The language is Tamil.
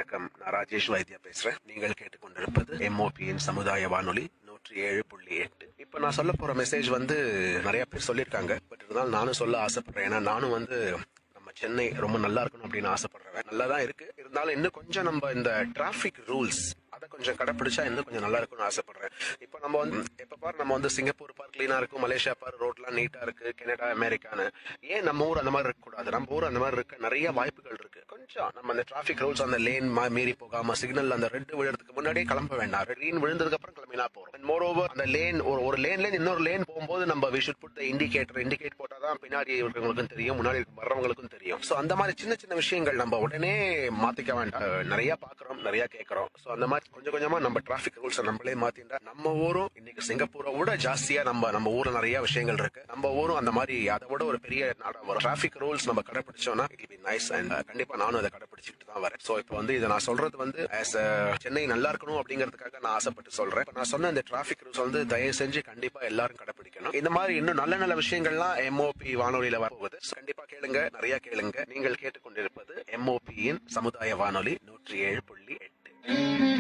வணக்கம் நான் ராஜேஷ் வைத்தியா பேசுறேன் நீங்கள் கேட்டுக்கொண்டிருப்பது எம்ஓபியின் சமுதாய வானொலி நூற்றி ஏழு புள்ளி எட்டு இப்போ நான் சொல்ல போற மெசேஜ் வந்து நிறைய பேர் சொல்லியிருக்காங்க பட் இருந்தாலும் நானும் சொல்ல ஆசைப்படுறேன் ஏன்னா நானும் வந்து நம்ம சென்னை ரொம்ப நல்லா இருக்கணும் அப்படின்னு ஆசைப்படுறேன் நல்லா தான் இருக்கு இருந்தாலும் இன்னும் கொஞ்சம் நம்ம இந்த டிராஃபிக் ரூல்ஸ் அதை கொஞ்சம் கடைப்பிடிச்சா இன்னும் கொஞ்சம் நல்லா இருக்கும்னு ஆசைப்படுறேன் இப்போ நம்ம வந்து எப்ப பாரு நம்ம வந்து சிங்கப்பூர் பார் கிளீனா இருக்கும் மலேசியா பார் ரோட்லாம் நீட்டா இருக்கு கனடா அமெரிக்கான்னு ஏன் நம்ம ஊர் அந்த மாதிரி இருக்கக்கூடாது நம்ம ஊர் அந்த மாதிரி இருக்க நிறைய வாய்ப்புகள் இருக்கு கொஞ்சம் நம்ம அந்த டிராஃபிக் ரூல்ஸ் அந்த லேன் மீறி போகாம சிக்னல் அந்த ரெட் விழுறதுக்கு முன்னாடியே கிளம்ப வேண்டாம் கிரீன் விழுந்ததுக்கு அப்புறம் கிளம்பினா போறோம் மோர் ஓவர் அந்த லேன் ஒரு ஒரு லேன்ல இன்னொரு லேன் போகும்போது நம்ம we should put indicator indicate போட்டாதான் பின்னாடி இருக்கிறவங்களுக்கும் தெரியும் முன்னாடி வர்றவங்களுக்கும் தெரியும் சோ அந்த மாதிரி சின்ன சின்ன விஷயங்கள் நம்ம உடனே மாத்திக்க வேண்டாம் நிறைய பாக்குறோம் நிறைய கேட்கறோம் சோ அந்த மாதிரி கொஞ்சம் கொஞ்சமா நம்ம டிராஃபிக் ரூல்ஸ் நம்மளே மாத்திட்டா நம்ம ஊரும் இன்னைக்கு சிங்கப்பூரை விட ஜாஸ்தியா நம்ம நம்ம ஊர்ல நிறைய விஷயங்கள் இருக்கு நம்ம ஊரும் அந்த மாதிரி அதை விட ஒரு பெரிய நாடா வரும் டிராஃபிக் ரூல்ஸ் நம்ம கடைபிடிச்சோம்னா இட் பி நைஸ் அண்ட் கண்டிப்பா நானும் அதை கடைபிடிச்சிட்டு தான் வரேன் சோ இப்போ வந்து இதை நான் சொல்றது வந்து ஆஸ் சென்னை நல்லா இருக்கணும் அப்படிங்கிறதுக்காக நான் ஆசைப்பட்டு சொல்றேன் இப்ப நான் சொன்ன இந்த டிராஃபிக் ரூல்ஸ் வந்து தயவு செஞ்சு கண்டிப்பா எல்லாரும் கடைபிடிக்கணும் இந்த மாதிரி இன்னும் நல்ல நல்ல விஷயங்கள்லாம் எம்ஓபி வானொலியில வரப்போகுது கண்டிப்பா கேளுங்க நிறைய கேளுங்க நீங்கள் கேட்டுக்கொண்டிருப்பது எம்ஓபியின் சமுதாய வானொலி நூற்றி ஏழு புள்ளி எட்டு